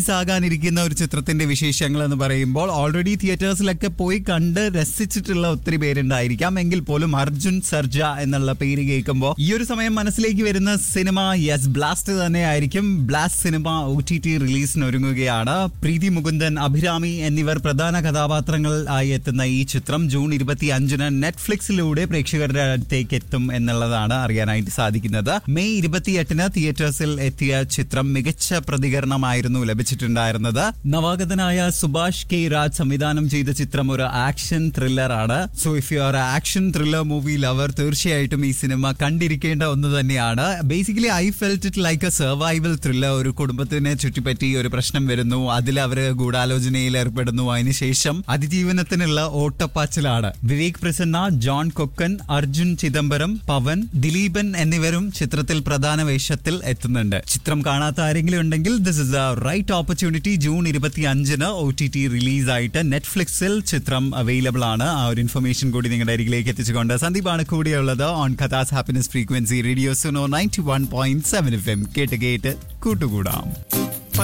ആകാനിരിക്കുന്ന ഒരു ചിത്രത്തിന്റെ വിശേഷങ്ങൾ എന്ന് പറയുമ്പോൾ ഓൾറെഡി തിയേറ്റേഴ്സിലൊക്കെ പോയി കണ്ട് രസിച്ചിട്ടുള്ള ഒത്തിരി പേരുണ്ടായിരിക്കാം എങ്കിൽ പോലും അർജുൻ സർജ എന്നുള്ള പേര് കേൾക്കുമ്പോൾ ഈ ഒരു സമയം മനസ്സിലേക്ക് വരുന്ന സിനിമ യെസ് ബ്ലാസ്റ്റ് തന്നെ ആയിരിക്കും blast cinema O T T റിലീസിന് ഒരുങ്ങുകയാണ് പ്രീതി മുകുന്ദൻ അഭിരാമി എന്നിവർ പ്രധാന കഥാപാത്രങ്ങൾ ആയി എത്തുന്ന ഈ ചിത്രം ജൂൺ ഇരുപത്തി അഞ്ചിന് നെറ്റ്ഫ്ലിക്സിലൂടെ പ്രേക്ഷകരുടെ അടുത്തേക്ക് എത്തും എന്നുള്ളതാണ് അറിയാനായിട്ട് സാധിക്കുന്നത് മെയ് ഇരുപത്തിയെട്ടിന് തിയേറ്റേഴ്സിൽ എത്തിയ ചിത്രം മികച്ച പ്രതികരണമായിരുന്നു ലഭിച്ചിട്ടുണ്ടായിരുന്നത് നവാഗതനായ സുഭാഷ് കെ രാജ് സംവിധാനം ചെയ്ത ചിത്രം ഒരു ആക്ഷൻ ത്രില്ലർ ആണ് so if you are action thriller movie lover തീർച്ചയായിട്ടും ഈ സിനിമ കണ്ടിരിക്കേണ്ട ഒന്ന് തന്നെയാണ് basically I felt it like a survival thriller ഒരു കുടുംബത്തിനെ ചുറ്റിപ്പറ്റി ഒരു പ്രശ്നം വരുന്നു അതിൽ അവര് ഗൂഢാലോചനയിൽ ഏർപ്പെടുന്നു അതിനുശേഷം അതിജീവനത്തിനുള്ള ഓട്ടപ്പാച്ചിലാണ് വിവേക് പ്രസന്ന ജോൺ കൊക്കൻ അർജുൻ ചിദംബരം പവൻ ദിലീപൻ എന്നിവരും ചിത്രത്തിൽ പ്രധാന വേഷത്തിൽ എത്തുന്നുണ്ട് ചിത്രം കാണാത്ത ആരെങ്കിലും ഉണ്ടെങ്കിൽ this is the right opportunity June ഇരുപത്തി അഞ്ചിന് ഒ ടി ടി റിലീസായിട്ട് നെറ്റ്ഫ്ലിക്സിൽ ചിത്രം അവൈലബിൾ ആണ് ആ ഒരു ഇൻഫർമേഷൻ കൂടി നിങ്ങളുടെ അരികിലേക്ക് എത്തിച്ചുകൊണ്ട് സന്ദീപാണ് കൂടിയുള്ളത് ഓൺ കഥാസ് happiness frequency radio Suno ninety one point seven F M കേട്ട് കേട്ട് കൂട്ടുകൂടാം